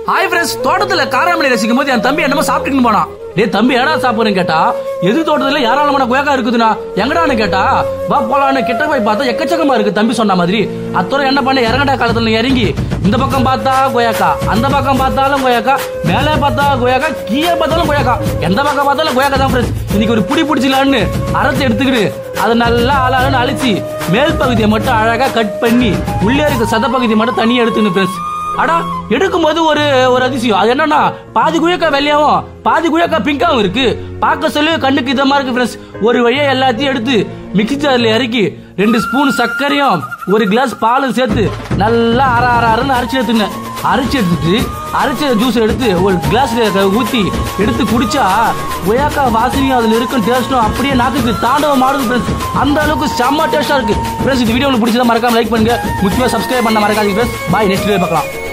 hi friends தோட்டத்துல காராமணி ரசிக்கும் போது என் தம்பி என்னமோ சாப்பிட்டுன்னு போனான் டேய் தம்பி ஏடா சாப்பிடுறேன்னு கேட்டா எது தோட்டத்துல ஏராளமான கொயக்கா இருக்குதுண்ணா எங்கடான்னு கேட்டா வா போலான்னு கிட்ட போய் பார்த்தா எக்கச்சக்கமா இருக்கு தம்பி சொன்ன மாதிரி அத்தோட என்ன பண்ண இறங்கடா காலத்துல நீ இறங்கி இந்த பக்கம் பார்த்தா கொயக்கா அந்த பக்கம் பார்த்தாலும் கொயக்கா மேலே பார்த்தா கொயக்கா கீழே பார்த்தாலும் கொயக்கா எந்த பக்கம் பார்த்தாலும் கொயக்கா தான் ஃப்ரெண்ட்ஸ் இன்னைக்கு ஒரு புடி பிடிச்சிலான்னு அரைச்சு எடுத்துக்கிட்டு அதை நல்லா ஆளாளுன்னு அழிச்சு மேல் பகுதியை மட்டும் அழகா கட் பண்ணி உள்ளே இருக்க சத பகுதியை மட்டும் தனியா எடுத்துக்கணும் ஃப்ரெண்ட்ஸ் அடா எடுக்கும்போது ஒரு ஒரு அதிசயம் அது என்னன்னா பாதி குயக்கா வெள்ளையாவும் பாதி குயக்கா பிங்காவும் இருக்கு பார்க்க சொல்லி கண்ணுக்கு இதமா இருக்கு ஃப்ரெண்ட்ஸ் ஒரு வழியா எல்லாத்தையும் எடுத்து மிக்ஸி ஜார்ல இறக்கி ரெண்டு ஸ்பூன் சர்க்கரையும் ஒரு கிளாஸ் பாலும் சேர்த்து நல்லா அரை அரை அரைன்னு அரைச்சி எடுத்துங்க அரைச்சி எடுத்துட்டு அரைச்ச ஜூஸ் எடுத்து ஒரு கிளாஸ்ல ஊத்தி எடுத்து குடிச்சா கொய்யாக்கா வாசனையும் அதுல இருக்கும் டேஸ்ட்டும் அப்படியே நாக்குக்கு தாண்டவம் ஆடுது ஃப்ரெண்ட்ஸ் அந்த அளவுக்கு செம்ம டேஸ்டா இருக்கு ஃப்ரெண்ட்ஸ் இந்த வீடியோ உங்களுக்கு பிடிச்சதா மறக்காம லைக் பண்ணுங்க முக்கியமா சப்ஸ்கிரைப் பண்ண மறக்காதீங்க ஃப்ரெண்ட்ஸ் பாய் நெக்ஸ்ட் வீடியோ பார்க்கலாம்